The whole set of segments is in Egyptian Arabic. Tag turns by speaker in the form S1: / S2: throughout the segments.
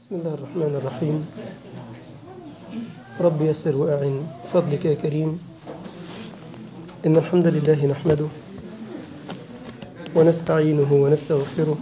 S1: بسم الله الرحمن الرحيم رب يسر وأعن فضلك يا كريم إن الحمد لله نحمده ونستعينه ونستغفره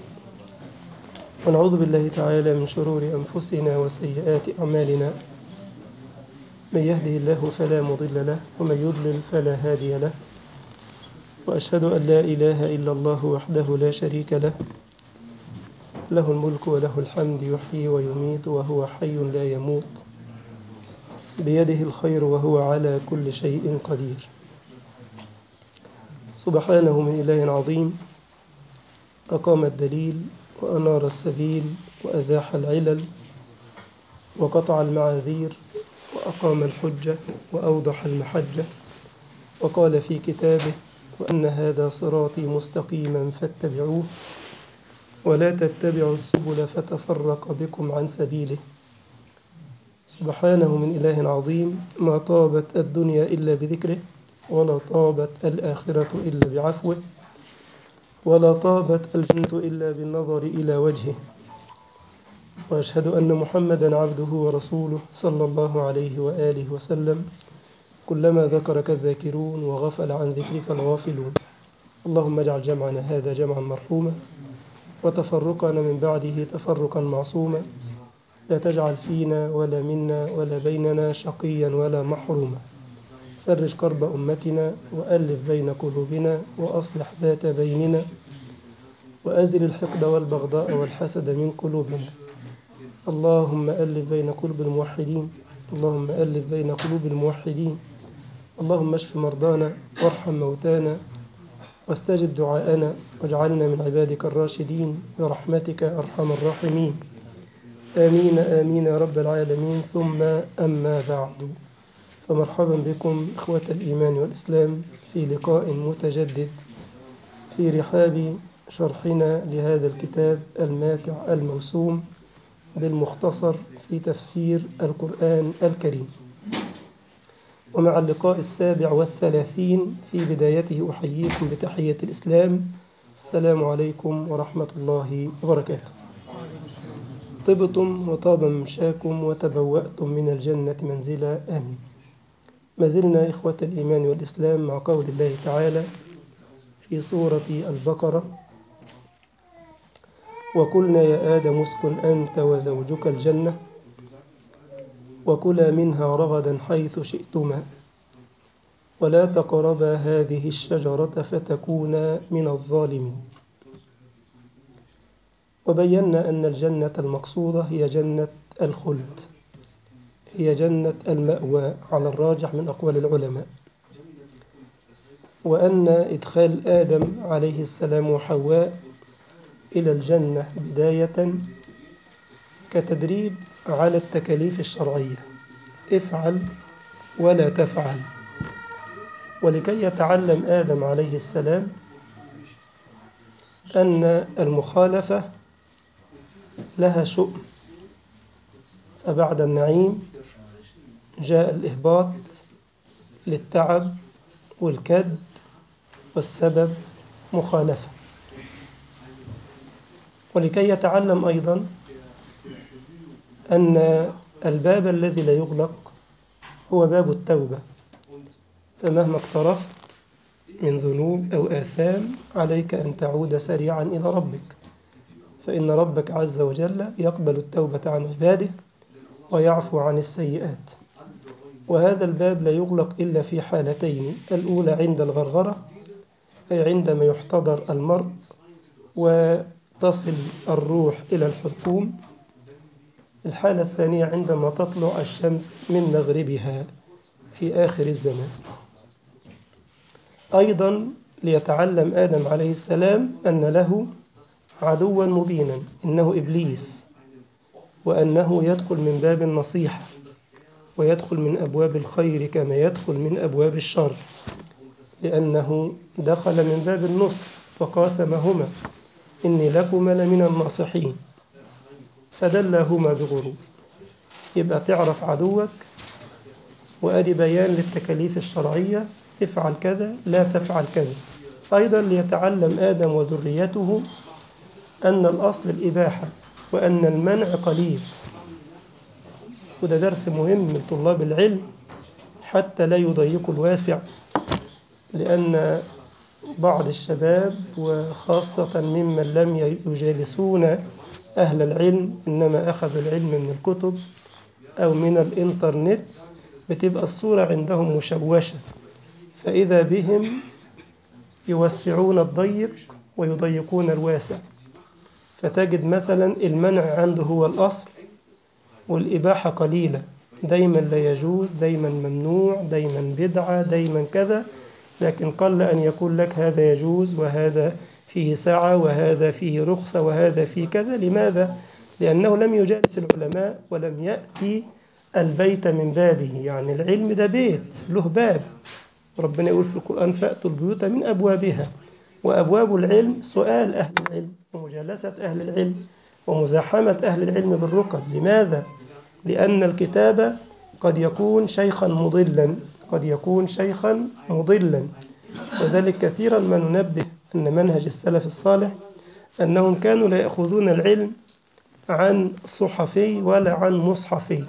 S1: ونعوذ بالله تعالى من شرور أنفسنا وسيئات أعمالنا من يهده الله فلا مضل له ومن يضلل فلا هادي له وأشهد أن لا إله إلا الله وحده لا شريك له له الملك وله الحمد يحيي ويميت وهو حي لا يموت بيده الخير وهو على كل شيء قدير سبحانه من إله عظيم أقام الدليل وأنار السبيل وأزاح العلل وقطع المعاذير وأقام الحجة وأوضح المحجة وقال في كتابه وأن هذا صراطي مستقيما فاتبعوه ولا تتبعوا السبل فتفرق بكم عن سبيله سبحانه من إله عظيم ما طابت الدنيا إلا بذكره ولا طابت الآخرة إلا بعفوه ولا طابت الجنة إلا بالنظر إلى وجهه وأشهد أن محمدا عبده ورسوله صلى الله عليه وآله وسلم كلما ذكرك الذاكرون وغفل عن ذكرك الغافلون اللهم اجعل جمعنا هذا جمعا مرحوما وتفرقنا من بعده تفرقا معصوما لا تجعل فينا ولا منا ولا بيننا شقيا ولا محروما فرج كرب أمتنا وألف بين قلوبنا وأصلح ذات بيننا وأزل الحقد والبغضاء والحسد من قلوبنا اللهم ألف بين قلوب الموحدين اللهم ألف بين قلوب الموحدين اللهم اشف مرضانا وارحم موتانا واستجب دعاءنا واجعلنا من عبادك الراشدين برحمتك أرحم الراحمين آمين آمين يا رب العالمين ثم أما بعد فمرحبا بكم إخوة الإيمان والإسلام في لقاء متجدد في رحاب شرحنا لهذا الكتاب الماتع الموسوم بالمختصر في تفسير القرآن الكريم ومع اللقاء السابع والثلاثين في بدايته أحييكم بتحية الإسلام السلام عليكم ورحمة الله وبركاته طبتم وطاب ممشاكم وتبوأتم من الجنة منزلا آمين ما زلنا إخوة الإيمان والإسلام مع قول الله تعالى في سورة البقرة وقلنا يا آدم اسكن أنت وزوجك الجنة وكلا منها رغدا حيث شئتما ولا تقربا هذه الشجرة فتكونا من الظالمين وبينا أن الجنة المقصودة هي جنة الخلد هي جنة المأوى على الراجح من أقوال العلماء وأن إدخال آدم عليه السلام وحواء إلى الجنة بداية كتدريب على التكاليف الشرعية افعل ولا تفعل ولكي يتعلم آدم عليه السلام أن المخالفة لها شؤم فبعد النعيم جاء الإهباط للتعب والكد والسبب مخالفة ولكي يتعلم أيضا أن الباب الذي لا يغلق هو باب التوبة فمهما اقترفت من ذنوب أو آثام عليك أن تعود سريعا إلى ربك فإن ربك عز وجل يقبل التوبة عن عباده ويعفو عن السيئات وهذا الباب لا يغلق إلا في حالتين الأولى عند الغرغرة أي عندما يحتضر المرء وتصل الروح إلى الحلقوم الحالة الثانية عندما تطلع الشمس من مغربها في آخر الزمان أيضا ليتعلم آدم عليه السلام أن له عدوا مبينا إنه إبليس وأنه يدخل من باب النصيحة ويدخل من أبواب الخير كما يدخل من أبواب الشر لأنه دخل من باب النصر وقاسمهما إني لكما لمن الناصحين فدلهما بغرور يبقى تعرف عدوك وأدي بيان للتكاليف الشرعية افعل كذا لا تفعل كذا أيضا ليتعلم آدم وذريته أن الأصل الإباحة وأن المنع قليل وده درس مهم لطلاب العلم حتى لا يضيقوا الواسع لأن بعض الشباب وخاصة ممن لم يجالسون أهل العلم إنما أخذوا العلم من الكتب أو من الإنترنت بتبقى الصورة عندهم مشوشة فإذا بهم يوسعون الضيق ويضيقون الواسع فتجد مثلا المنع عنده هو الأصل والإباحة قليلة دايما لا يجوز دايما ممنوع دايما بدعة دايما كذا لكن قل أن يقول لك هذا يجوز وهذا فيه سعة وهذا فيه رخصة وهذا فيه كذا لماذا؟ لأنه لم يجالس العلماء ولم يأتي البيت من بابه يعني العلم ده بيت له باب ربنا يقول في القرآن فأتوا البيوت من أبوابها وأبواب العلم سؤال أهل العلم ومجالسة أهل العلم ومزاحمة أهل العلم بالركب لماذا؟ لأن الكتاب قد يكون شيخا مضلا قد يكون شيخا مضلا وذلك كثيرا ما ننبه أن منهج السلف الصالح أنهم كانوا لا يأخذون العلم عن صحفي ولا عن مصحفي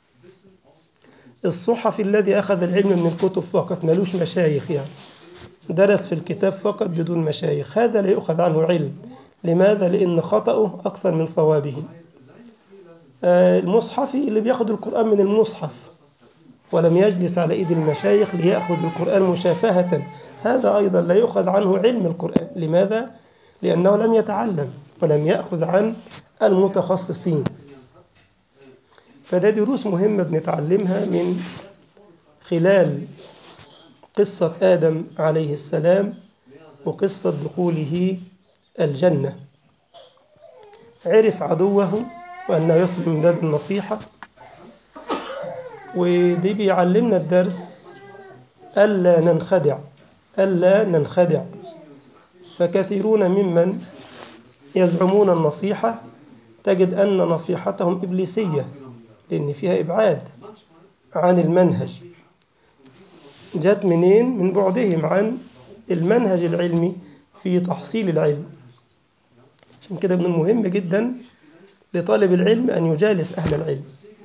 S1: الصحفي الذي أخذ العلم من الكتب فقط ملوش مشايخ يعني درس في الكتاب فقط بدون مشايخ هذا لا يؤخذ عنه علم لماذا؟ لأن خطأه أكثر من صوابه المصحفي اللي بياخد القرآن من المصحف ولم يجلس على إيد المشايخ ليأخذ القرآن مشافهة هذا أيضا لا يؤخذ عنه علم القرآن لماذا؟ لأنه لم يتعلم ولم يأخذ عن المتخصصين فده دروس مهمة بنتعلمها من خلال قصة آدم عليه السلام وقصة دخوله الجنة عرف عدوه وأنه يطلب من باب النصيحة ودي بيعلمنا الدرس ألا ننخدع ألا ننخدع فكثيرون ممن يزعمون النصيحة تجد أن نصيحتهم إبليسية لأن فيها إبعاد عن المنهج جت منين؟ من بعدهم عن المنهج العلمي في تحصيل العلم عشان كده من المهم جدا لطالب العلم أن يجالس أهل العلم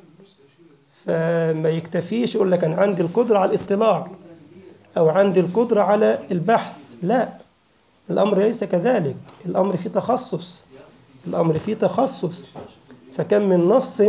S1: فما يكتفيش يقول لك أنا عندي القدرة على الاطلاع أو عندي القدرة على البحث لا الأمر ليس كذلك الأمر فيه تخصص الأمر فيه تخصص فكم من نص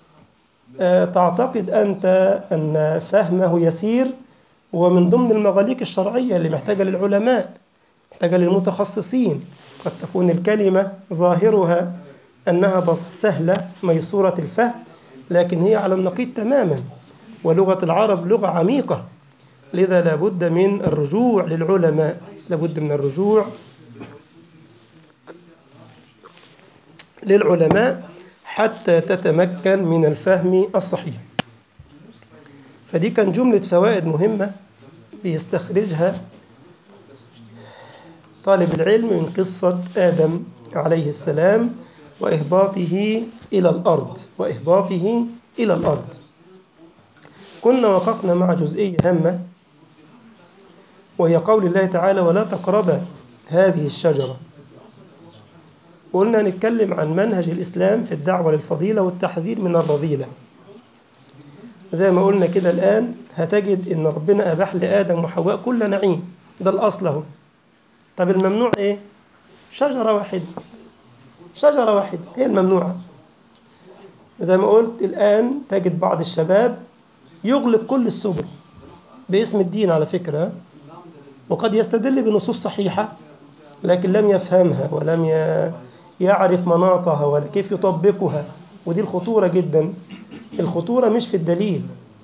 S1: تعتقد أنت أن فهمه يسير ومن ضمن المغاليق الشرعية اللي محتاجة للعلماء محتاجة للمتخصصين قد تكون الكلمة ظاهرها أنها سهلة ميسورة الفهم لكن هي على النقيض تماما ولغة العرب لغة عميقة لذا لابد من الرجوع للعلماء لابد من الرجوع للعلماء حتى تتمكن من الفهم الصحيح فدي كان جملة فوائد مهمة بيستخرجها طالب العلم من قصة آدم عليه السلام وإهباطه إلى الأرض وإهباطه إلى الأرض كنا وقفنا مع جزئية هامة وهي قول الله تعالى ولا تقرب هذه الشجرة قلنا نتكلم عن منهج الإسلام في الدعوة للفضيلة والتحذير من الرذيلة زي ما قلنا كده الآن هتجد إن ربنا أباح لآدم وحواء كل نعيم ده الأصل أهو طب الممنوع إيه؟ شجرة واحدة شجرة واحدة هي الممنوعة زي ما قلت الآن تجد بعض الشباب يغلق كل السبل باسم الدين على فكرة وقد يستدل بنصوص صحيحة لكن لم يفهمها ولم يعرف مناطها ولا كيف يطبقها ودي الخطورة جدا الخطورة مش في الدليل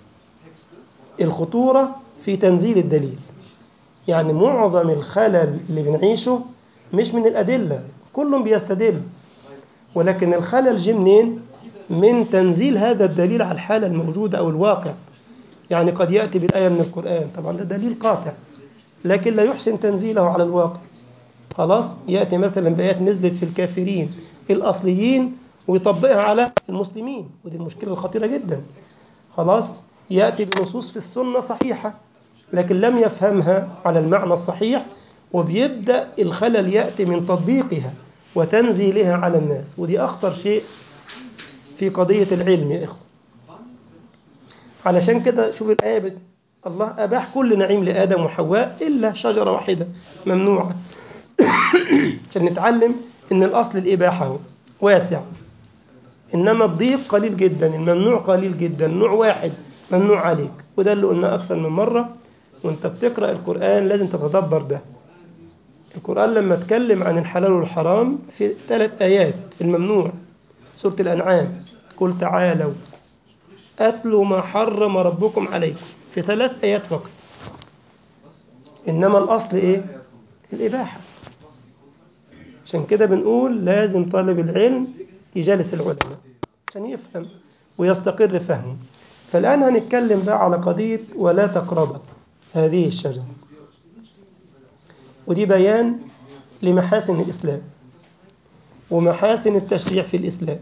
S1: الخطورة في تنزيل الدليل يعني معظم الخلل اللي بنعيشه مش من الأدلة كلهم بيستدل ولكن الخلل جه منين؟ من تنزيل هذا الدليل على الحالة الموجودة أو الواقع يعني قد يأتي بالآية من القرآن طبعا ده دليل قاطع لكن لا يحسن تنزيله على الواقع خلاص يأتي مثلا بآيات نزلت في الكافرين الأصليين ويطبقها على المسلمين ودي المشكلة الخطيرة جدا خلاص يأتي بنصوص في السنة صحيحة لكن لم يفهمها على المعنى الصحيح وبيبدأ الخلل يأتي من تطبيقها وتنزيلها على الناس ودي أخطر شيء في قضية العلم يا إخوة علشان كده شوف الآية بت... الله أباح كل نعيم لآدم وحواء إلا شجرة واحدة ممنوعة عشان نتعلم إن الأصل الإباحة هو واسع إنما الضيق قليل جدا الممنوع قليل جدا نوع واحد ممنوع عليك وده اللي قلناه أكثر من مرة وأنت بتقرأ القرآن لازم تتدبر ده القرآن لما اتكلم عن الحلال والحرام في ثلاث آيات في الممنوع سورة الأنعام قل تعالوا أتلوا ما حرم ربكم عليكم في ثلاث آيات فقط إنما الأصل إيه؟ الإباحة عشان كده بنقول لازم طالب العلم يجالس العلماء عشان يفهم ويستقر فهمه فالآن هنتكلم بقى على قضية ولا تقرب هذه الشجرة ودي بيان لمحاسن الإسلام ومحاسن التشريع في الإسلام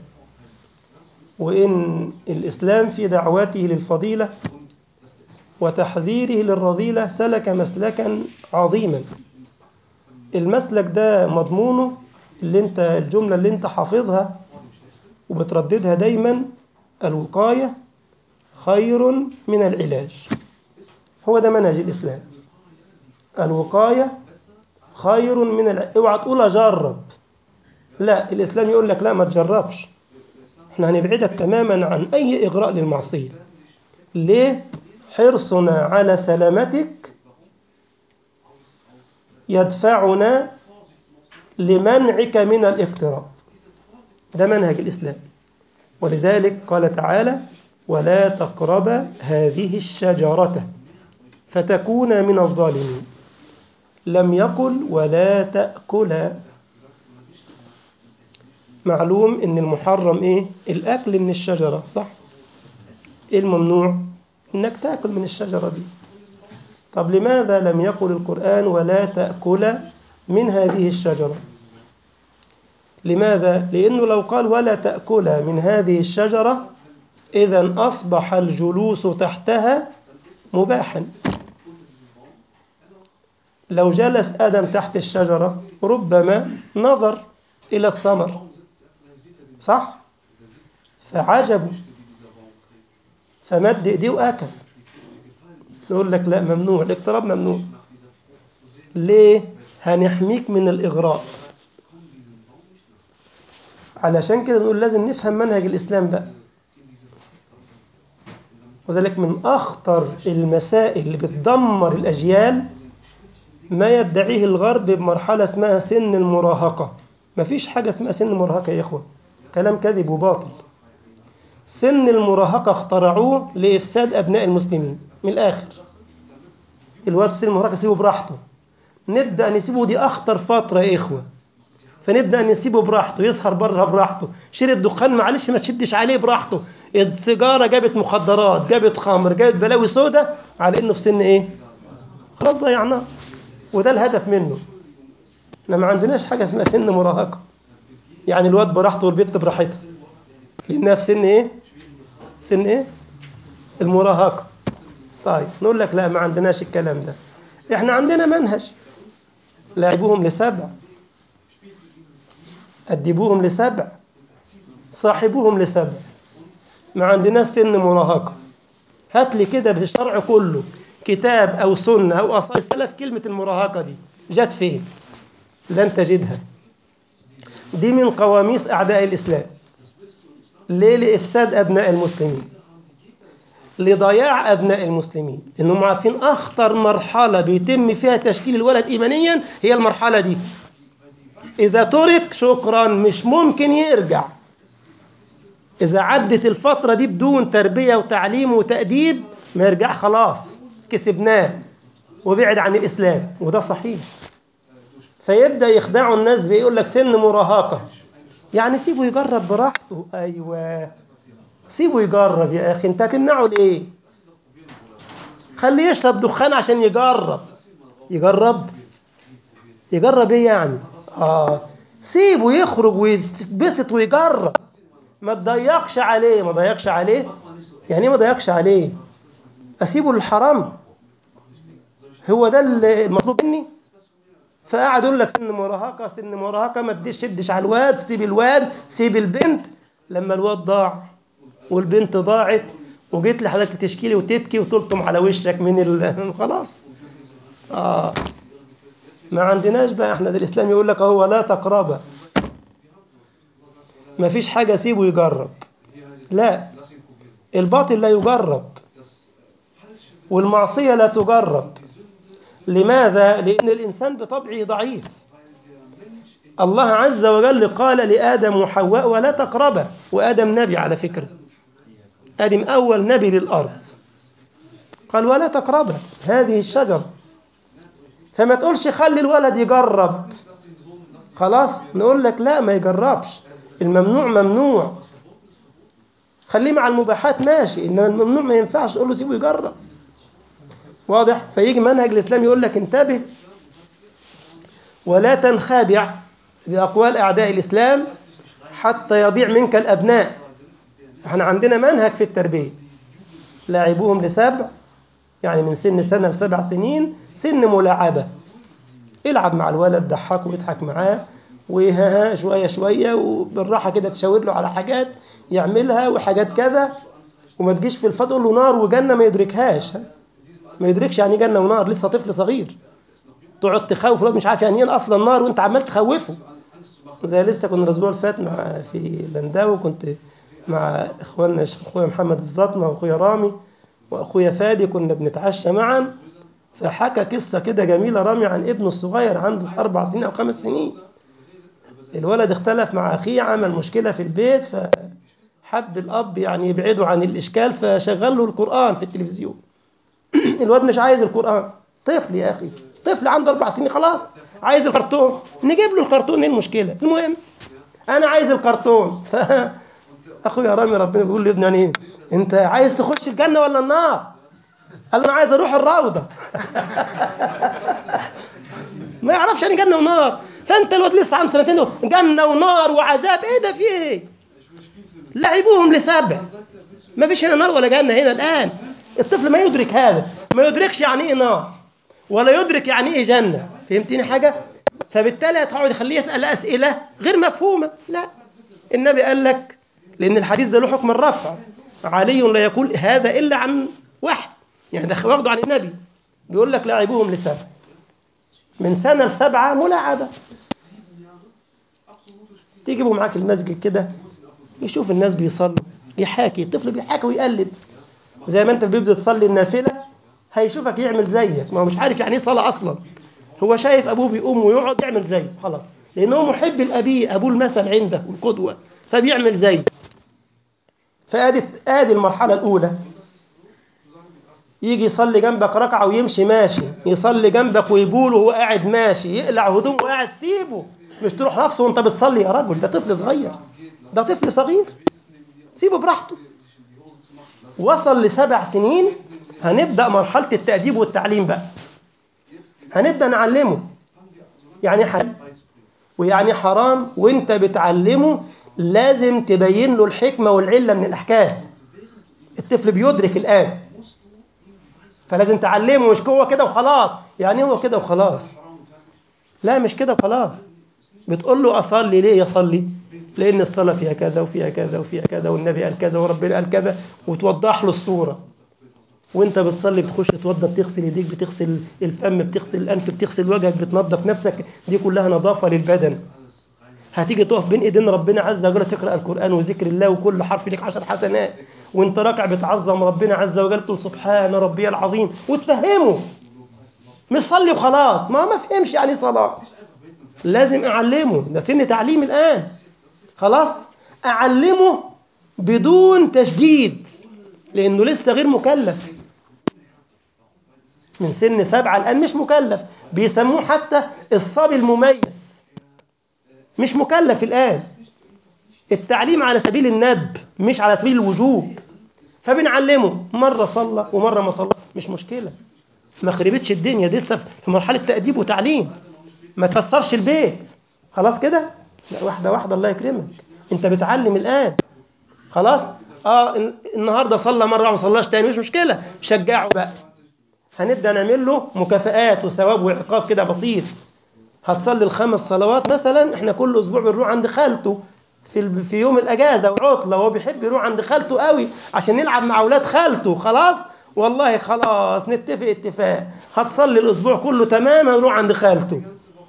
S1: وإن الإسلام في دعوته للفضيلة وتحذيره للرذيلة سلك مسلكا عظيما المسلك ده مضمونه اللي انت الجملة اللي انت حافظها وبترددها دايما الوقاية خير من العلاج هو ده منهج الإسلام الوقاية خير من العلاج اوعى تقول أجرب لا الإسلام يقول لك لا ما تجربش احنا هنبعدك تماما عن أي إغراء للمعصية ليه؟ حرصنا على سلامتك يدفعنا لمنعك من الاقتراب ده منهج الإسلام ولذلك قال تعالى ولا تقرب هذه الشجرة فتكون من الظالمين لم يقل ولا تأكل معلوم ان المحرم ايه الاكل من الشجرة صح ايه الممنوع انك تاكل من الشجرة دي طب لماذا لم يقل القرآن ولا تأكل من هذه الشجرة لماذا لأنه لو قال ولا تأكل من هذه الشجرة إذا أصبح الجلوس تحتها مباحا لو جلس آدم تحت الشجرة ربما نظر إلى الثمر صح فعجبوا فمد ايديه واكل نقول لك لا ممنوع الاقتراب ممنوع ليه هنحميك من الاغراء علشان كده نقول لازم نفهم منهج الاسلام بقى وذلك من اخطر المسائل اللي بتدمر الاجيال ما يدعيه الغرب بمرحله اسمها سن المراهقه مفيش حاجه اسمها سن المراهقه يا اخوه كلام كذب وباطل سن المراهقة اخترعوه لإفساد أبناء المسلمين من الآخر الواد سن المراهقة سيبه براحته نبدأ نسيبه دي أخطر فترة يا إخوة فنبدأ نسيبه براحته يسهر بره براحته شيل الدخان معلش ما تشدش عليه براحته السيجارة جابت مخدرات جابت خمر جابت بلاوي سودة على إنه في سن إيه خلاص ضيعناه وده الهدف منه احنا ما عندناش حاجة اسمها سن مراهقة يعني الواد براحته والبنت براحتها لانها في سن ايه سن ايه المراهقه طيب نقول لك لا ما عندناش الكلام ده احنا عندنا منهج لاعبوهم لسبع أدبوهم لسبع صاحبوهم لسبع ما عندناش سن مراهقة هات لي كده في الشرع كله كتاب أو سنة أو أصل السلف كلمة المراهقة دي جت فين لن تجدها دي من قواميس أعداء الإسلام ليه لإفساد أبناء المسلمين لضياع أبناء المسلمين إنهم عارفين أخطر مرحلة بيتم فيها تشكيل الولد إيمانيا هي المرحلة دي إذا ترك شكرا مش ممكن يرجع إذا عدت الفترة دي بدون تربية وتعليم وتأديب ما يرجع خلاص كسبناه وبعد عن الإسلام وده صحيح فيبدأ يخدعوا الناس بيقول لك سن مراهقة يعني سيبه يجرب براحته أيوة سيبه يجرب يا أخي أنت هتمنعه ليه خليه يشرب دخان عشان يجرب يجرب يجرب ايه يعني اه سيبه يخرج ويتبسط ويجرب ما تضيقش عليه ما ضيقش عليه يعني ايه ما ضيقش عليه اسيبه للحرام هو ده المطلوب مني فقعد يقول لك سن مراهقه سن مراهقه ما تديش شدش على الواد سيب الواد سيب البنت لما الواد ضاع والبنت ضاعت وجيت لحضرتك تشكي لي وتبكي وتلطم على وشك من ال... خلاص اه ما عندناش بقى احنا ده الاسلام يقول لك هو لا تقربا ما فيش حاجه سيبه يجرب لا الباطل لا يجرب والمعصيه لا تجرب لماذا لان الانسان بطبعه ضعيف الله عز وجل قال لادم وحواء ولا تقربا وادم نبي على فكره ادم اول نبي للارض قال ولا تقربا هذه الشجره فما تقولش خلي الولد يجرب خلاص نقول لك لا ما يجربش الممنوع ممنوع خليه مع المباحات ماشي انما الممنوع ما ينفعش تقول له سيبه يجرب واضح فيجي منهج الاسلام يقول لك انتبه ولا تنخادع باقوال اعداء الاسلام حتى يضيع منك الابناء احنا عندنا منهج في التربيه لاعبوهم لسبع يعني من سن سنه لسبع سنين سن ملاعبه العب مع الولد ضحكه واضحك معاه وها شويه شويه وبالراحه كده تشاور له على حاجات يعملها وحاجات كذا وما تجيش في الفضل تقول له نار وجنه ما يدركهاش ما يدركش يعني جنه ونار لسه طفل صغير تقعد تخوف الواد مش عارف يعني ايه اصلا النار وانت عمال تخوفه زي لسه كنا الاسبوع اللي فات مع في لنداوي كنت مع اخواننا اخويا محمد الزطمه واخويا رامي واخويا فادي كنا بنتعشى معا فحكى قصه كده جميله رامي عن ابنه الصغير عنده اربع سنين او خمس سنين الولد اختلف مع اخيه عمل مشكله في البيت فحب الاب يعني يبعده عن الاشكال فشغل له القران في التلفزيون الواد مش عايز القران طفل يا اخي طفل عنده اربع سنين خلاص عايز الكرتون نجيب له الكرتون ايه المشكله المهم انا عايز الكرتون ف اخويا رامي ربنا بيقول لي ابني يعني ايه انت عايز تخش الجنه ولا النار قال انا عايز اروح الروضه ما يعرفش يعني جنه ونار فانت الواد لسه عنده سنتين جنه ونار وعذاب ايه ده في ايه لعبوهم لسبع ما فيش هنا نار ولا جنه هنا الان الطفل ما يدرك هذا ما يدركش يعني ايه نار ولا يدرك يعني ايه جنه فهمتني حاجه فبالتالي هتقعد يخليه يسال اسئله غير مفهومه لا النبي قال لك لان الحديث ده له حكم الرفع علي لا يقول هذا الا عن وحي يعني ده واخده عن النبي بيقول لك لاعبوهم لسبع من سنه لسبعه ملاعبه تجيبوا معاك المسجد كده يشوف الناس بيصلوا يحاكي الطفل بيحاكي ويقلد زي ما انت بيبدا تصلي النافله هيشوفك يعمل زيك ما هو مش عارف يعني ايه صلاه اصلا هو شايف ابوه بيقوم ويقعد يعمل زيه خلاص لان هو محب لابيه ابوه المثل عنده والقدوه فبيعمل زيه فادي ادي المرحله الاولى يجي يصلي جنبك ركعه ويمشي ماشي يصلي جنبك ويقول وهو قاعد ماشي يقلع هدومه وقاعد سيبه مش تروح رفسه وانت بتصلي يا رجل ده طفل صغير ده طفل صغير سيبه براحته وصل لسبع سنين هنبدأ مرحلة التأديب والتعليم بقى هنبدأ نعلمه يعني حلال ويعني حرام وانت بتعلمه لازم تبين له الحكمة والعلة من الأحكام الطفل بيدرك الآن فلازم تعلمه مش هو كده وخلاص يعني هو كده وخلاص لا مش كده وخلاص بتقول له أصلي ليه يصلي لأن الصلاة فيها كذا وفيها كذا وفيها كذا والنبي قال كذا وربنا قال كذا وتوضح له الصورة وانت بتصلي بتخش تتوضى بتغسل ايديك بتغسل الفم بتغسل الانف بتغسل وجهك بتنظف نفسك دي كلها نظافه للبدن هتيجي تقف بين ايدين ربنا عز وجل تقرا القران وذكر الله وكل حرف لك عشر حسنات وانت راكع بتعظم ربنا عز وجل تقول سبحان ربي العظيم وتفهمه مش صلي وخلاص ما ما فهمش يعني صلاه لازم اعلمه ده سن تعليم الان خلاص اعلمه بدون تشديد لانه لسه غير مكلف من سن سبعة الآن مش مكلف بيسموه حتى الصبي المميز مش مكلف الآن التعليم على سبيل الندب مش على سبيل الوجوب فبنعلمه مرة صلى ومرة ما صلى مش مشكلة ما خربتش الدنيا دي لسه في مرحلة تأديب وتعليم ما تفسرش البيت خلاص كده لا واحدة واحدة الله يكرمك انت بتعلم الآن خلاص اه النهارده صلى مره وما صلاش تاني مش مشكله شجعه بقى هنبدا نعمل له مكافآت وثواب وعقاب كده بسيط هتصلي الخمس صلوات مثلا احنا كل اسبوع بنروح عند خالته في ال- في يوم الاجازه وعطله وهو بيحب يروح عند خالته قوي عشان يلعب مع اولاد خالته خلاص والله خلاص نتفق اتفاق هتصلي الاسبوع كله تمام هنروح عند خالته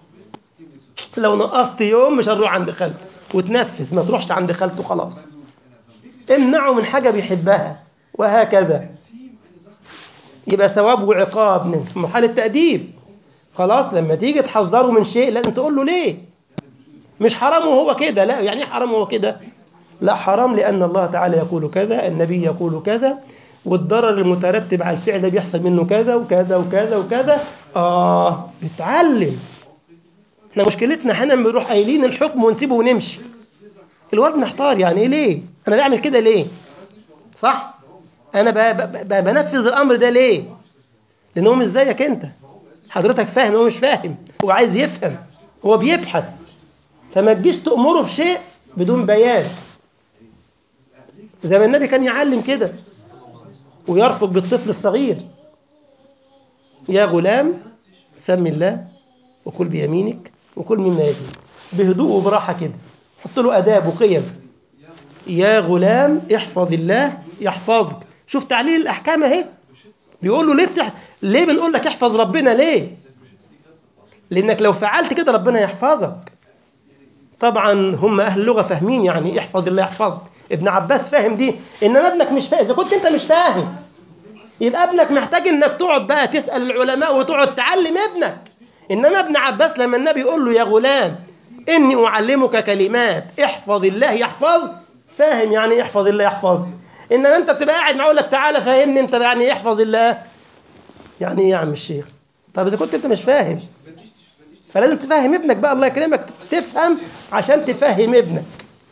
S1: لو نقصت يوم مش هنروح عند خالته وتنفذ ما تروحش عند خالته خلاص امنعه من حاجه بيحبها وهكذا يبقى ثواب وعقاب في مرحله تاديب خلاص لما تيجي تحذره من شيء لازم تقول له ليه مش حرام وهو كده لا يعني إيه حرام وهو كده لا حرام لأن الله تعالى يقول كذا النبي يقول كذا والضرر المترتب على الفعل ده بيحصل منه كذا وكذا وكذا وكذا آه بتعلم احنا مشكلتنا احيانا بنروح قايلين الحكم ونسيبه ونمشي الواد محتار يعني ايه ليه انا بعمل كده ليه صح انا ب- ب- ب- بنفذ الامر ده ليه لان هو مش زيك انت حضرتك فاهم هو مش فاهم هو عايز يفهم هو بيبحث فما تجيش تأمره في شيء بدون بيان زي ما النبي كان يعلم كده ويرفق بالطفل الصغير يا غلام سم الله وكل بيمينك وكل مما يليك بهدوء وبراحة كده حط له آداب وقيم يا غلام احفظ الله يحفظك شوف تعليل الأحكام اهي بيقول له ليه بتح... ليه بنقول لك احفظ ربنا ليه لأنك لو فعلت كده ربنا يحفظك طبعا هم أهل اللغة فاهمين يعني احفظ الله يحفظك ابن عباس فاهم دي إنما ابنك مش فاهم إذا كنت أنت مش فاهم يبقى ابنك محتاج إنك تقعد بقى تسأل العلماء وتقعد تعلم ابنك إنما ابن عباس لما النبي يقول له يا غلام إني أعلمك كلمات احفظ الله يحفظ فاهم يعني إيه احفظ الله يحفظ إنما أنت بتبقى قاعد معاه يقول لك تعالى فهمني أنت يعني إيه احفظ الله يعني إيه يا عم الشيخ طب إذا كنت أنت مش فاهم فلازم تفهم ابنك بقى الله يكرمك تفهم عشان تفهم ابنك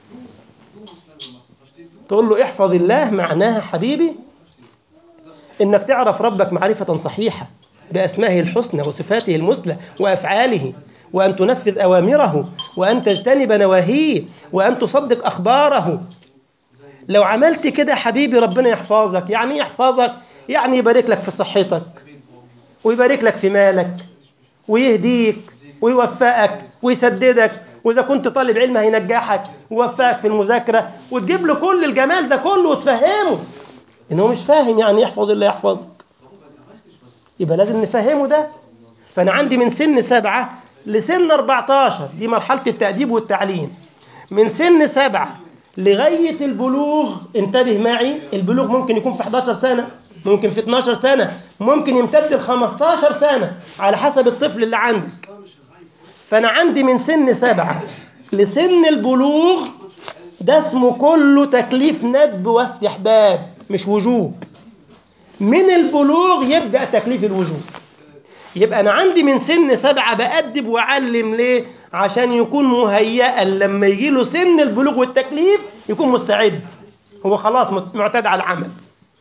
S1: تقول له احفظ الله معناها حبيبي انك تعرف ربك معرفة صحيحة بأسمائه الحسنى وصفاته المثلى وأفعاله وأن تنفذ أوامره وأن تجتنب نواهيه وأن تصدق أخباره لو عملت كده حبيبي ربنا يحفظك يعني إيه يحفظك يعني يبارك لك في صحتك ويبارك لك في مالك ويهديك ويوفقك ويسددك وإذا كنت طالب علم هينجحك ويوفقك في المذاكرة وتجيب له كل الجمال ده كله وتفهمه إن هو مش فاهم يعني يحفظ الله يحفظك يبقى لازم نفهمه ده فأنا عندي من سن سبعة لسن 14 دي مرحلة التأديب والتعليم من سن سبعة لغاية البلوغ انتبه معي البلوغ ممكن يكون في 11 سنة ممكن في 12 سنة ممكن يمتد ل 15 سنة على حسب الطفل اللي عندك فأنا عندي من سن سبعة لسن البلوغ ده اسمه كله تكليف ندب واستحباب مش وجوب من البلوغ يبدأ تكليف الوجوب يبقى أنا عندي من سن سبعة بأدب وأعلم ليه؟ عشان يكون مهيئا لما يجي له سن البلوغ والتكليف يكون مستعد هو خلاص معتاد على العمل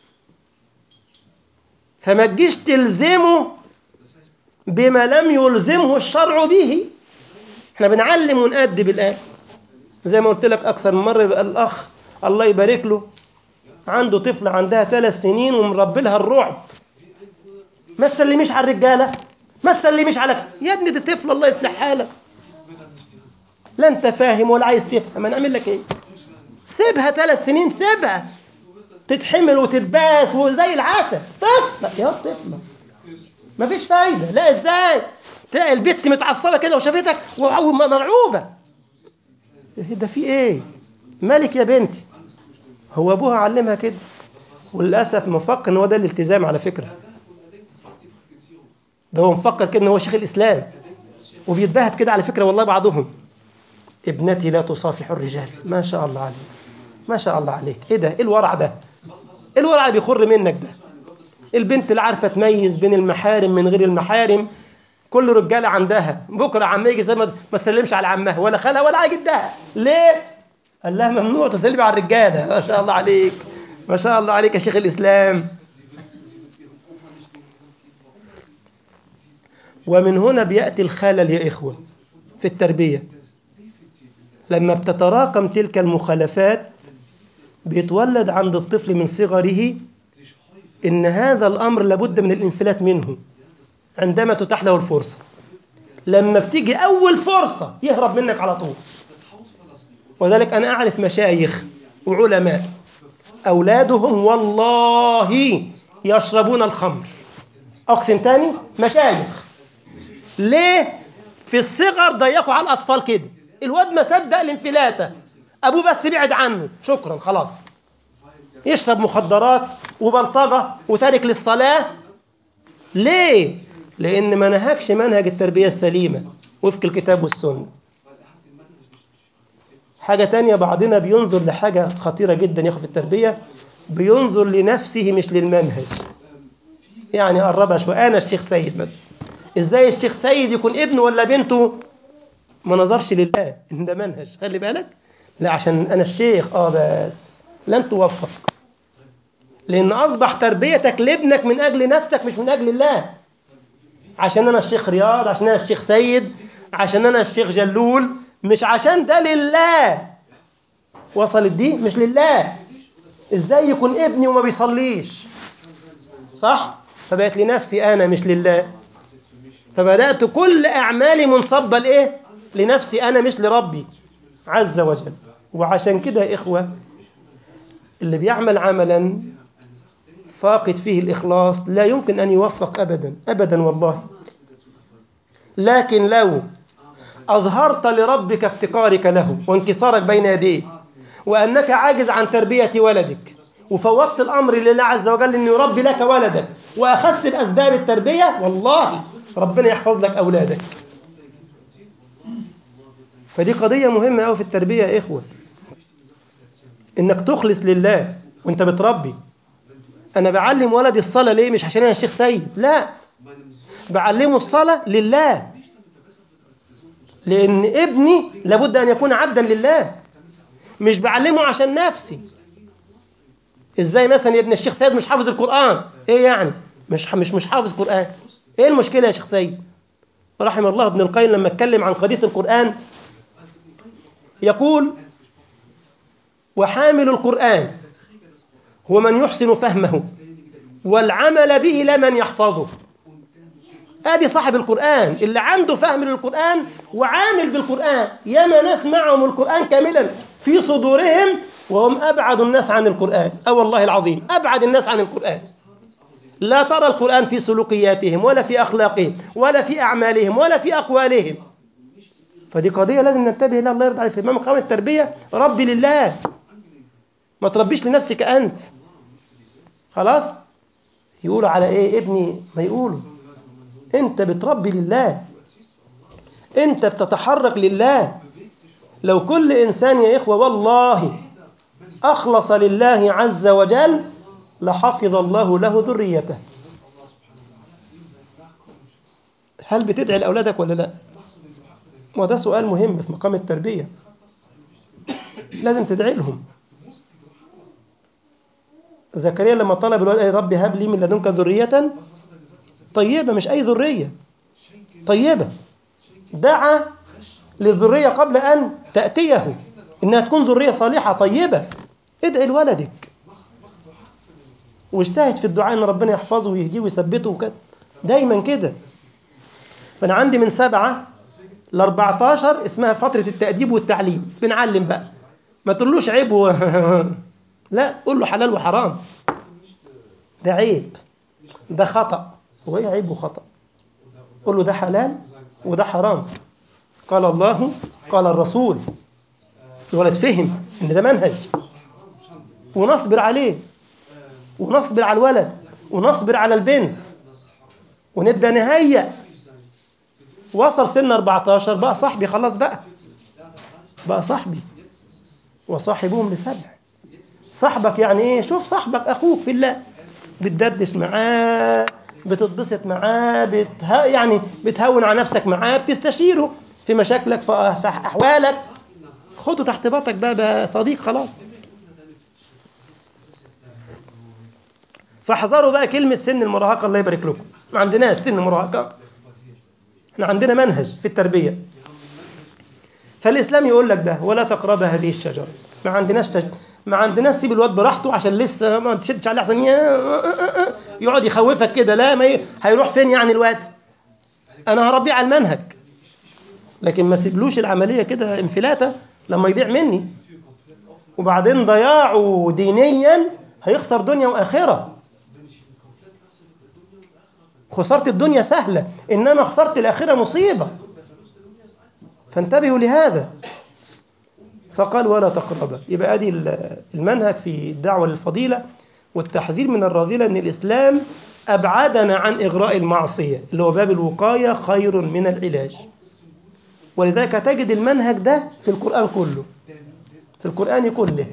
S1: فما تجيش تلزمه بما لم يلزمه الشرع به احنا بنعلم ونأدب الآن زي ما قلت لك أكثر من مرة يبقى الأخ الله يبارك له عنده طفلة عندها ثلاث سنين ومربي لها الرعب ما تسلميش على الرجالة ما تسلميش على يا ابني دي طفلة الله يصلح حالك لا انت فاهم ولا عايز تفهم انا اعمل لك ايه سيبها ثلاث سنين سيبها تتحمل وتتباس وزي العسل طفلة يا طفلة مفيش فايدة لا ازاي تلاقي البت متعصبة كده وشافتك ومرعوبة ده في ايه مالك يا بنتي هو ابوها علمها كده وللاسف مفكر ان هو ده الالتزام على فكره ده هو مفكر كده ان هو شيخ الاسلام وبيتباهت كده على فكره والله بعضهم ابنتي لا تصافح الرجال ما شاء الله عليك ما شاء الله عليك ايه ده ايه الورع ده ايه الورع اللي بيخر منك ده البنت اللي عارفه تميز بين المحارم من غير المحارم كل رجاله عندها بكره عم يجي زي ما ما تسلمش على عمها ولا خالها ولا على جدها ليه قال لها ممنوع تسلمي على الرجاله ما شاء الله عليك ما شاء الله عليك يا شيخ الاسلام ومن هنا بياتي الخلل يا اخوه في التربيه لما بتتراكم تلك المخالفات بيتولد عند الطفل من صغره ان هذا الامر لابد من الانفلات منه عندما تتاح له الفرصه لما بتيجي أول فرصة يهرب منك على طول وذلك أنا أعرف مشايخ وعلماء أولادهم والله يشربون الخمر أقسم تاني مشايخ ليه في الصغر ضيقوا على الأطفال كده الواد ما صدق الانفلاتة أبوه بس بعد عنه شكرا خلاص يشرب مخدرات وبلطجة وتارك للصلاة ليه؟ لأن ما نهكش منهج التربية السليمة وفق الكتاب والسنة حاجة تانية بعضنا بينظر لحاجة خطيرة جدا ياخد في التربية بينظر لنفسه مش للمنهج يعني قربها شوية أنا الشيخ سيد مثلا إزاي الشيخ سيد يكون ابنه ولا بنته ما نظرش لله إن ده منهج خلي بالك لا عشان أنا الشيخ آه بس لن توفق لأن أصبح تربيتك لابنك من أجل نفسك مش من أجل الله عشان أنا الشيخ رياض عشان أنا الشيخ سيد عشان أنا الشيخ جلول مش عشان ده لله وصلت دي مش لله ازاي يكون ابني وما بيصليش صح فبقت لنفسي انا مش لله فبدات كل اعمالي منصبه لايه لنفسي انا مش لربي عز وجل وعشان كده يا اخوه اللي بيعمل عملا فاقد فيه الاخلاص لا يمكن ان يوفق ابدا ابدا والله لكن لو أظهرت لربك افتقارك له وانكسارك بين يديه وأنك عاجز عن تربية ولدك وفوضت الأمر لله عز وجل أن يربي لك ولدك وأخذت بأسباب التربية والله ربنا يحفظ لك أولادك فدي قضية مهمة أوي في التربية يا إخوة إنك تخلص لله وأنت بتربي أنا بعلم ولدي الصلاة ليه مش عشان أنا الشيخ سيد لا بعلمه الصلاة لله لأن ابني لابد أن يكون عبدا لله مش بعلمه عشان نفسي ازاي مثلا يا ابن الشيخ سيد مش حافظ القرآن ايه يعني مش مش مش حافظ قرآن ايه المشكلة يا شيخ سيد رحم الله ابن القيم لما اتكلم عن قضية القرآن يقول وحامل القرآن هو من يحسن فهمه والعمل به لا من يحفظه ادي صاحب القرآن اللي عنده فهم للقرآن وعامل بالقرآن ياما ناس معهم القرآن كاملا في صدورهم وهم أبعد الناس عن القرآن أو والله العظيم أبعد الناس عن القرآن لا ترى القرآن في سلوكياتهم ولا في أخلاقهم ولا في أعمالهم ولا في أقوالهم فدي قضية لازم ننتبه لها الله يرضى عليك في إمام قوام التربية ربي لله ما تربيش لنفسك أنت خلاص يقولوا على إيه ابني ما يقولوا أنت بتربي لله أنت بتتحرك لله لو كل إنسان يا إخوة والله أخلص لله عز وجل لحفظ الله له ذريته هل بتدعي لأولادك ولا لا وده سؤال مهم في مقام التربية لازم تدعي لهم زكريا لما طلب الولد يا ربي هب لي من لدنك ذرية طيبة مش أي ذرية طيبة دعا للذرية قبل أن تأتيه إنها تكون ذرية صالحة طيبة ادعي لولدك واجتهد في الدعاء ان ربنا يحفظه ويهديه ويثبته وكده دايما كده فانا عندي من سبعة ل 14 اسمها فترة التأديب والتعليم بنعلم بقى ما تقولوش عيب و... لا قول له حلال وحرام ده عيب ده خطأ هو ايه عيب وخطأ قول له ده حلال وده حرام قال الله قال الرسول الولد فهم ان ده منهج ونصبر عليه ونصبر على الولد ونصبر على البنت ونبدا نهيئ وصل سن 14 بقى صاحبي خلاص بقى بقى صاحبي وصاحبهم لسبع صاحبك يعني ايه شوف صاحبك اخوك في الله بتدردش معاه بتتبسط معاه بته... يعني بتهون على نفسك معاه بتستشيره في مشاكلك في احوالك خده تحت باطك بقى, بقى صديق خلاص فاحذروا بقى كلمة سن المراهقة الله يبارك لكم ما عندناش سن المراهقة احنا عندنا منهج في التربية فالإسلام يقول لك ده ولا تقرب هذه الشجرة ما عندناش تج... ما عندناش سيب الواد براحته عشان لسه ما تشدش عليه احسن يقعد يخوفك كده لا ما ي... هيروح فين يعني الواد انا هربيه على المنهج لكن ما سيبلوش العملية كده انفلاتة لما يضيع مني وبعدين ضياعه دينيا هيخسر دنيا وآخرة خسارة الدنيا سهلة إنما خسارة الآخرة مصيبة فانتبهوا لهذا فقال ولا تقربا يبقى ادي المنهج في الدعوة للفضيلة والتحذير من الرذيلة أن الإسلام أبعدنا عن إغراء المعصية اللي هو باب الوقاية خير من العلاج ولذلك تجد المنهج ده في القرآن كله في القرآن كله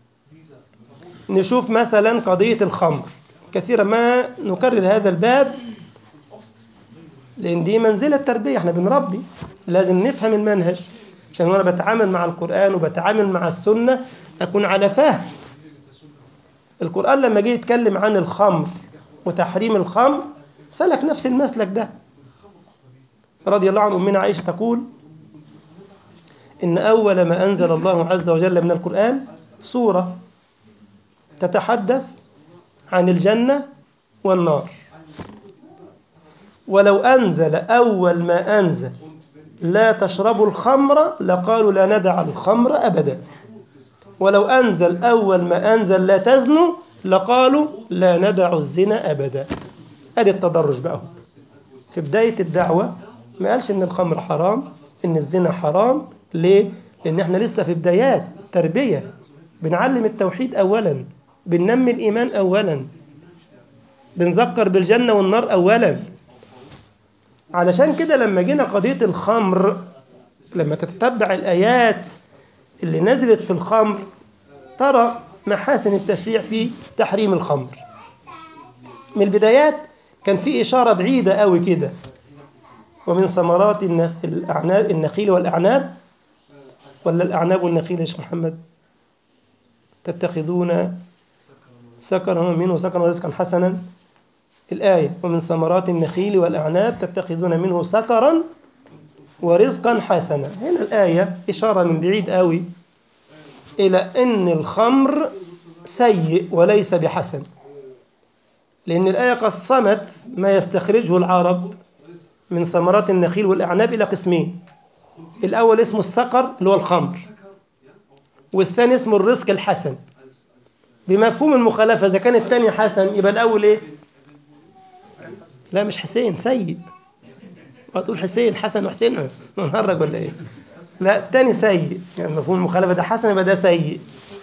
S1: نشوف مثلا قضية الخمر كثيرا ما نكرر هذا الباب لأن دي منزلة تربية احنا بنربي لازم نفهم المنهج عشان وانا بتعامل مع القرآن وبتعامل مع السنة أكون على فهم القرآن لما جه يتكلم عن الخمر وتحريم الخمر سلك نفس المسلك ده رضي الله عن أمنا عائشة تقول إن أول ما أنزل الله عز وجل من القرآن سورة تتحدث عن الجنة والنار ولو أنزل أول ما أنزل لا تشربوا الخمر لقالوا لا ندع الخمر أبدا ولو أنزل أول ما أنزل لا تزنوا لقالوا لا ندع الزنا أبدا أدي التدرج بقى في بداية الدعوة ما قالش إن الخمر حرام إن الزنا حرام ليه؟ لأن إحنا لسه في بدايات تربية بنعلم التوحيد أولا بننمي الإيمان أولا بنذكر بالجنة والنار أولا علشان كده لما جينا قضية الخمر لما تتبع الآيات اللي نزلت في الخمر ترى محاسن التشريع في تحريم الخمر من البدايات كان في إشارة بعيدة قوي كده ومن ثمرات الأعناب النخيل والأعناب ولا الأعناب والنخيل يا شيخ محمد تتخذون سكرا منه سكرا ورزقا حسنا الآية ومن ثمرات النخيل والأعناب تتخذون منه سكرا ورزقا حسنا هنا الآية إشارة من بعيد قوي إلى أن الخمر سيء وليس بحسن لأن الآية قسمت ما يستخرجه العرب من ثمرات النخيل والأعناب إلى قسمين الأول اسمه السكر اللي هو الخمر والثاني اسمه الرزق الحسن بمفهوم المخالفة إذا كان الثاني حسن يبقى الأول إيه؟ لا مش حسين سيء هتقول حسين حسن وحسين نهرج ولا إيه؟ لا الثاني سيء يعني مفهوم المخالفة ده حسن يبقى ده سيء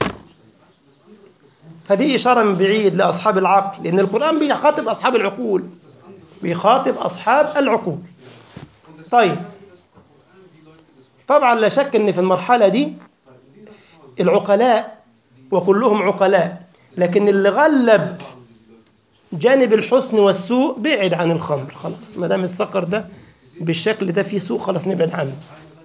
S1: فدي إشارة من بعيد لأصحاب العقل لأن القرآن بيخاطب أصحاب العقول بيخاطب أصحاب العقول طيب طبعا لا شك أن في المرحلة دي العقلاء وكلهم عقلاء لكن اللي غلب جانب الحسن والسوء بعد عن الخمر خلاص ما دام السكر ده بالشكل ده فيه سوء خلاص نبعد عنه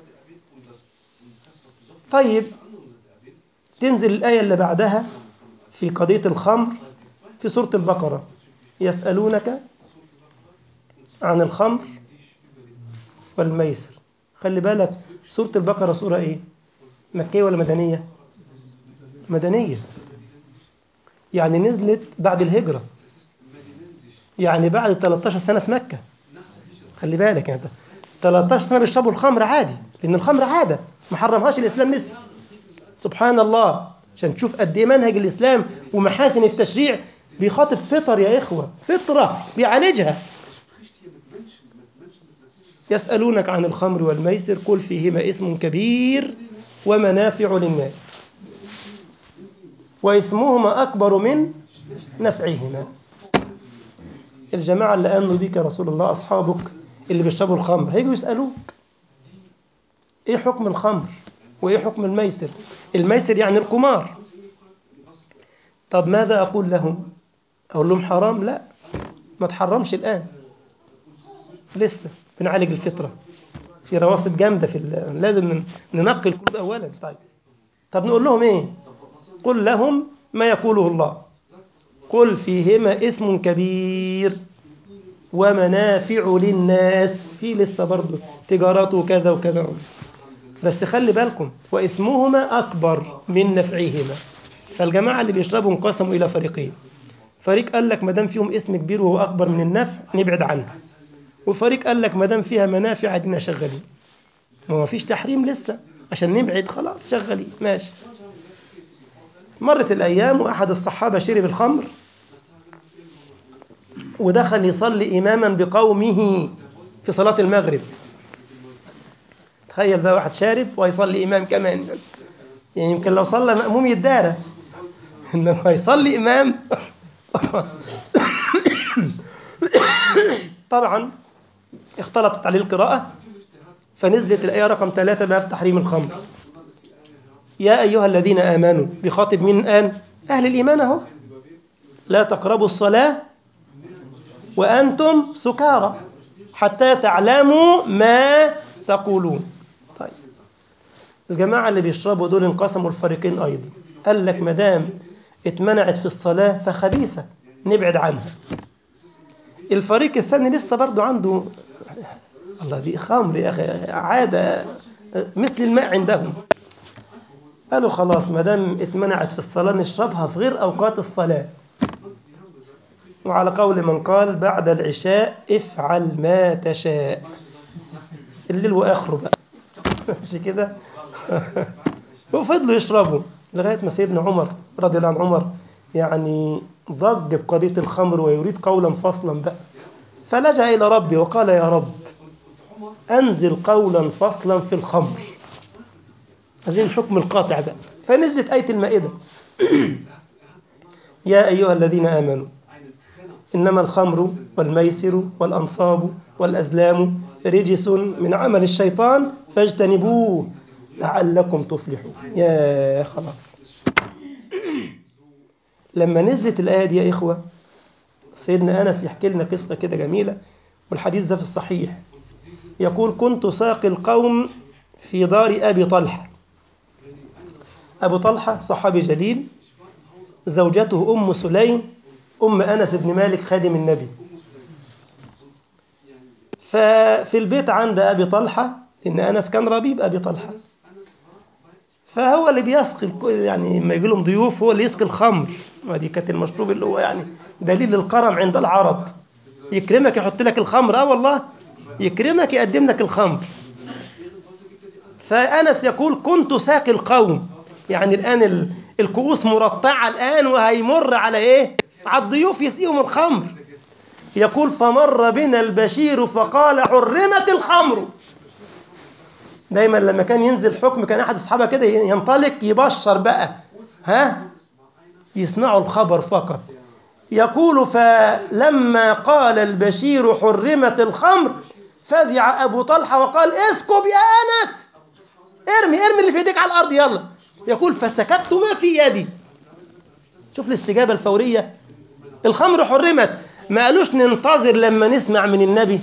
S1: طيب تنزل الآية اللي بعدها في قضية الخمر في سورة البقرة يسألونك عن الخمر والميسر خلي بالك سورة البقرة سورة ايه مكية ولا مدنية مدنية يعني نزلت بعد الهجرة يعني بعد 13 سنة في مكة خلي بالك يعني 13 سنة بيشربوا الخمر عادي لأن الخمر عادة ما حرمهاش الإسلام لسه سبحان الله عشان تشوف قد ايه منهج الإسلام ومحاسن التشريع بيخاطب فطر يا إخوة فطرة بيعالجها يسألونك عن الخمر والميسر قل فيهما إثم كبير ومنافع للناس وإثمهما أكبر من نفعهما الجماعة اللي آمنوا بك يا رسول الله أصحابك اللي بيشربوا الخمر هيجوا يسألوك إيه حكم الخمر وإيه حكم الميسر الميسر يعني القمار طب ماذا أقول لهم أقول لهم حرام لا ما تحرمش الآن لسه بنعالج الفطرة في رواسب جامدة في لازم ننقي القلوب أولا طيب طب نقول لهم إيه قل لهم ما يقوله الله قل فيهما إثم كبير ومنافع للناس في لسه برضه تجارات وكذا وكذا بس خلي بالكم وإثمهما أكبر من نفعهما فالجماعة اللي بيشربوا انقسموا إلى فريقين فريق قال لك ما دام فيهم اسم كبير وهو أكبر من النفع نبعد عنها وفريق قال لك ما دام فيها منافع عدنا شغالين ما هو فيش تحريم لسه عشان نبعد خلاص شغلي ماشي مرت الأيام وأحد الصحابة شرب الخمر ودخل يصلي إماما بقومه في صلاة المغرب تخيل بقى واحد شارب ويصلي إمام كمان يعني يمكن لو صلى مأموم يتدارى إنما يصلي إمام طبعا اختلطت عليه القراءة فنزلت الآية رقم ثلاثة بقى في تحريم الخمر يا أيها الذين آمنوا بخاطب مين الآن أهل الإيمان أهو لا تقربوا الصلاة وأنتم سكارى حتى تعلموا ما تقولون طيب الجماعة اللي بيشربوا دول انقسموا الفريقين أيضا قال لك مدام اتمنعت في الصلاة فخبيثة نبعد عنها الفريق الثاني لسه برضه عنده الله دي خمر يا أخي عادة مثل الماء عندهم قالوا خلاص ما دام اتمنعت في الصلاة نشربها في غير أوقات الصلاة وعلى قول من قال بعد العشاء افعل ما تشاء الليل وآخره بقى مش كده وفضلوا يشربوا لغاية ما سيدنا عمر رضي الله عن عمر يعني ضج بقضية الخمر ويريد قولا فصلا بقى فلجأ إلى ربي وقال يا رب أنزل قولا فصلا في الخمر هذه الحكم القاطع بقى فنزلت آية المائدة يا أيها الذين آمنوا إنما الخمر والميسر والأنصاب والأزلام رجس من عمل الشيطان فاجتنبوه لعلكم تفلحون يا خلاص لما نزلت الآية دي يا إخوة سيدنا أنس يحكي لنا قصة كده جميلة والحديث ده في الصحيح يقول كنت ساقي القوم في دار أبي طلحة أبو طلحة صحابي جليل زوجته أم سليم أم أنس بن مالك خادم النبي ففي البيت عند أبي طلحة إن أنس كان ربيب أبي طلحة فهو اللي بيسقي يعني لما يجي لهم ضيوف هو اللي يسقي الخمر ودي كانت المشروب اللي هو يعني دليل الكرم عند العرب يكرمك يحط لك الخمر اه والله يكرمك يقدم لك الخمر فأنس يقول كنت ساقي القوم يعني الآن الكؤوس مرطعة الآن وهيمر على إيه على الضيوف يسقيهم الخمر يقول فمر بنا البشير فقال حرمت الخمر دايما لما كان ينزل حكم كان احد اصحابه كده ينطلق يبشر بقى ها يسمعوا الخبر فقط يقول فلما قال البشير حرمت الخمر فزع ابو طلحه وقال اسكب يا انس ارمي ارمي اللي في ايديك على الارض يلا يقول فسكبت ما في يدي شوف الاستجابه الفوريه الخمر حرمت ما قالوش ننتظر لما نسمع من النبي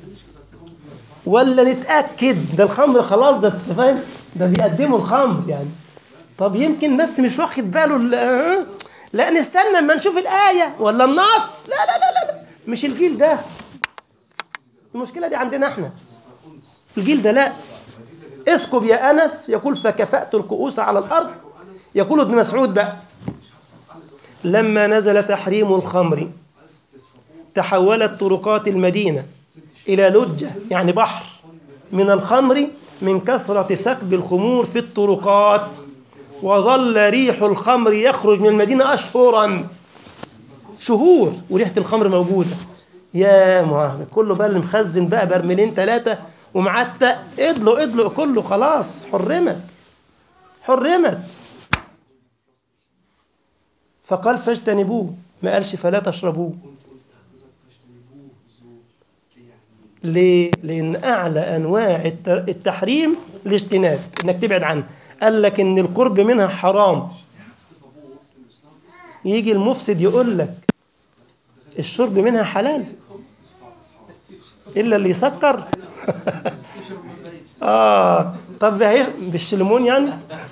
S1: ولا نتأكد ده الخمر خلاص ده فاهم ده بيقدموا الخمر يعني طب يمكن بس مش واخد باله لا نستنى اما نشوف الآية ولا النص لا لا لا لا مش الجيل ده المشكلة دي عندنا احنا الجيل ده لا اسكب يا أنس يقول فكفأت الكؤوس على الأرض يقول ابن مسعود بقى لما نزل تحريم الخمر تحولت طرقات المدينة إلى لجة يعني بحر من الخمر من كثرة سكب الخمور في الطرقات وظل ريح الخمر يخرج من المدينة أشهرا شهور وريحة الخمر موجودة يا ما كله بقى اللي مخزن بقى برميلين ثلاثة ومعتق ادلق ادلق كله خلاص حرمت حرمت فقال فاجتنبوه ما قالش فلا تشربوه ليه؟ لأن أعلى أنواع التحريم الاجتناب إنك تبعد عنه قال لك إن القرب منها حرام يجي المفسد يقول لك الشرب منها حلال إلا اللي يسكر آه طب هيش بالشلمون يعني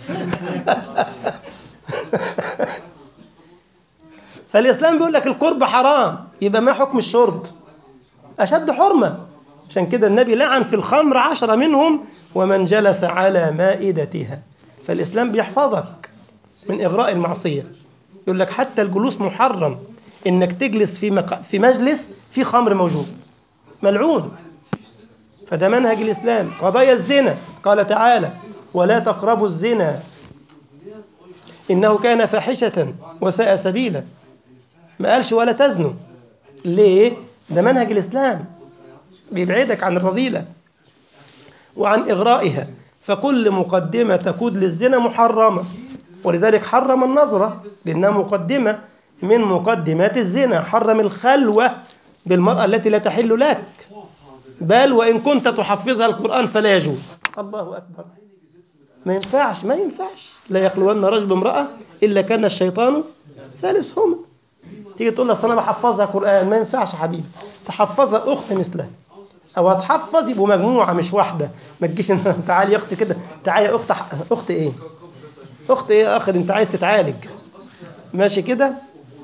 S1: فالإسلام بيقول لك القرب حرام يبقى ما حكم الشرب أشد حرمة عشان كده النبي لعن في الخمر عشرة منهم ومن جلس على مائدتها فالإسلام بيحفظك من إغراء المعصية يقول لك حتى الجلوس محرم إنك تجلس في مك... في مجلس في خمر موجود ملعون فده منهج الإسلام قضايا الزنا قال تعالى ولا تقربوا الزنا إنه كان فاحشة وساء سبيلا ما قالش ولا تزنوا ليه؟ ده منهج الإسلام بيبعدك عن الرذيلة وعن إغرائها فكل مقدمة تقود للزنا محرمة ولذلك حرم النظرة لأنها مقدمة من مقدمات الزنا حرم الخلوة بالمرأة التي لا تحل لك بل وإن كنت تحفظها القرآن فلا يجوز الله أكبر ما ينفعش ما ينفعش لا يخلون رجل بامرأة إلا كان الشيطان ثالثهما تيجي تقول لها أنا بحفظها قرآن ما ينفعش يا حبيبي تحفظها أخت مثلها أو هتحفظ يبقوا مجموعة مش واحدة ما تجيش انت تعالي يا أخت كده تعالي يا أخت أخت إيه؟ أخت إيه يا أخ أنت عايز تتعالج ماشي كده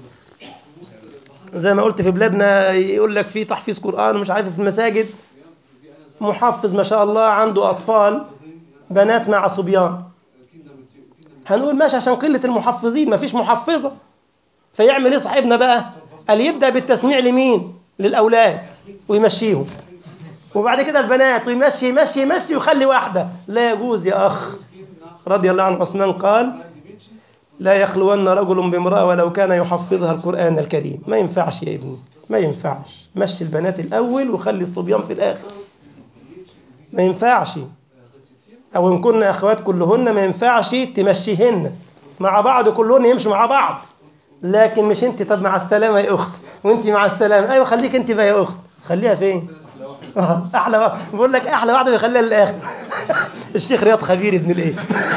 S1: زي ما قلت في بلادنا يقول لك في تحفيظ قرآن ومش عارف في المساجد محفظ ما شاء الله عنده أطفال بنات مع صبيان هنقول ماشي عشان قلة المحفظين مفيش محفظة فيعمل ايه صاحبنا بقى قال يبدأ بالتسميع لمين للأولاد ويمشيهم وبعد كده البنات ويمشي يمشي يمشي ويخلي واحدة لا يجوز يا أخ رضي الله عن عثمان قال لا يخلون رجل بامرأة ولو كان يحفظها القرآن الكريم ما ينفعش يا ابني ما ينفعش مشي البنات الأول وخلي الصبيان في الآخر ما ينفعش أو إن كنا أخوات كلهن ما ينفعش تمشيهن مع بعض كلهن يمشوا مع بعض لكن مش أنت طب مع السلامة يا أخت وأنت مع السلامة أيوة خليك أنت بقى يا أخت خليها فين أحلى واحدة بقول لك أحلى واحدة بيخليها للآخر الشيخ رياض خبير ابن الإيه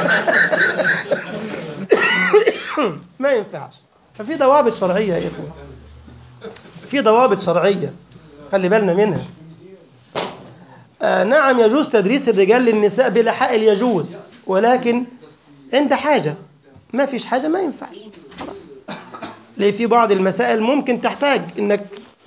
S1: ما ينفعش ففي ضوابط شرعية يا إخوة في ضوابط شرعية خلي بالنا منها آه نعم يجوز تدريس الرجال للنساء بلا حائل يجوز ولكن عند حاجة ما فيش حاجة ما ينفعش خلاص ليه في بعض المسائل ممكن تحتاج انك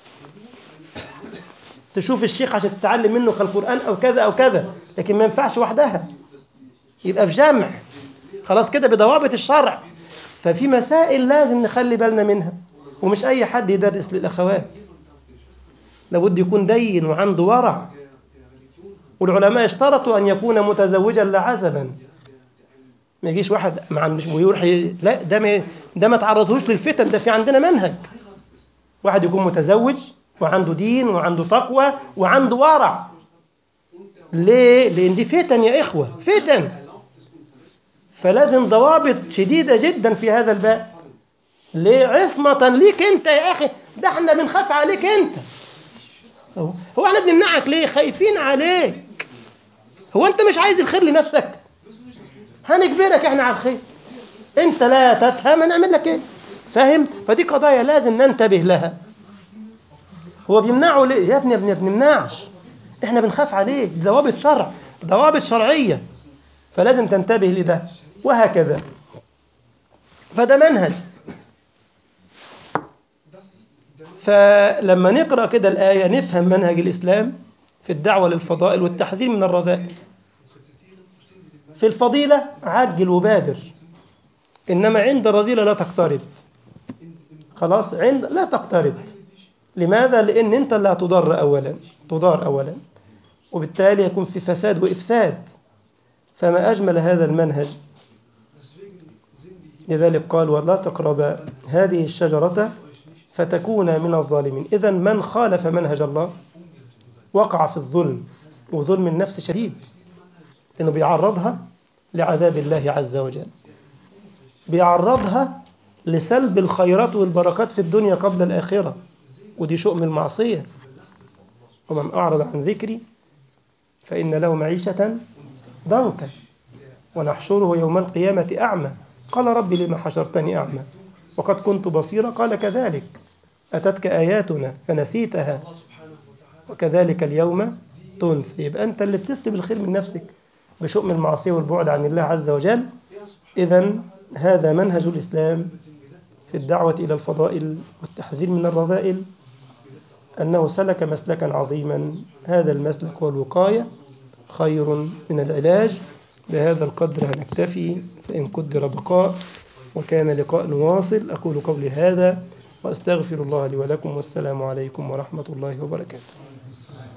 S1: تشوف الشيخ عشان تتعلم منه كالقرآن او كذا او كذا لكن ما ينفعش وحدها يبقى في جمع خلاص كده بضوابط الشرع ففي مسائل لازم نخلي بالنا منها ومش اي حد يدرس للاخوات لابد يكون دين وعنده ورع والعلماء اشترطوا أن يكون متزوجا لا عزبا ما يجيش واحد مع مش ويروح ي... لا ده ما ده ما تعرضهوش للفتن ده في عندنا منهج واحد يكون متزوج وعنده دين وعنده تقوى وعنده ورع ليه؟ لأن دي فتن يا إخوة فتن فلازم ضوابط شديدة جدا في هذا الباب ليه عصمة ليك أنت يا أخي ده احنا بنخاف عليك أنت هو احنا بنمنعك ليه خايفين عليك هو انت مش عايز الخير لنفسك هنجبرك احنا على الخير انت لا تفهم هنعمل لك ايه فاهم فدي قضايا لازم ننتبه لها هو بيمنعه ليه يا ابني يا ابني ما بنمنعش احنا بنخاف عليك ضوابط شرع ضوابط شرعيه فلازم تنتبه لده وهكذا فده منهج فلما نقرأ كده الآية نفهم منهج الإسلام في الدعوة للفضائل والتحذير من الرذائل في الفضيلة عجل وبادر إنما عند الرذيلة لا تقترب خلاص عند لا تقترب لماذا؟ لأن أنت اللي هتضر أولا تضار أولا وبالتالي يكون في فساد وإفساد فما أجمل هذا المنهج لذلك قال ولا تقرب هذه الشجرة فتكون من الظالمين إذا من خالف منهج الله وقع في الظلم وظلم النفس شديد لأنه بيعرضها لعذاب الله عز وجل بيعرضها لسلب الخيرات والبركات في الدنيا قبل الآخرة ودي شؤم المعصية ومن أعرض عن ذكري فإن له معيشة ضنكا ونحشره يوم القيامة أعمى قال رب لما حشرتني أعمى وقد كنت بصيرا قال كذلك أتتك آياتنا فنسيتها وكذلك اليوم تنسى يبقى أنت اللي بتسلب الخير من نفسك بشؤم المعصية والبعد عن الله عز وجل إذا هذا منهج الإسلام في الدعوة إلى الفضائل والتحذير من الرذائل أنه سلك مسلكا عظيما هذا المسلك هو الوقاية خير من العلاج بهذا القدر هنكتفي فإن قدر بقاء وكان لقاء واصل أقول قولي هذا وأستغفر الله لي ولكم والسلام عليكم ورحمة الله وبركاته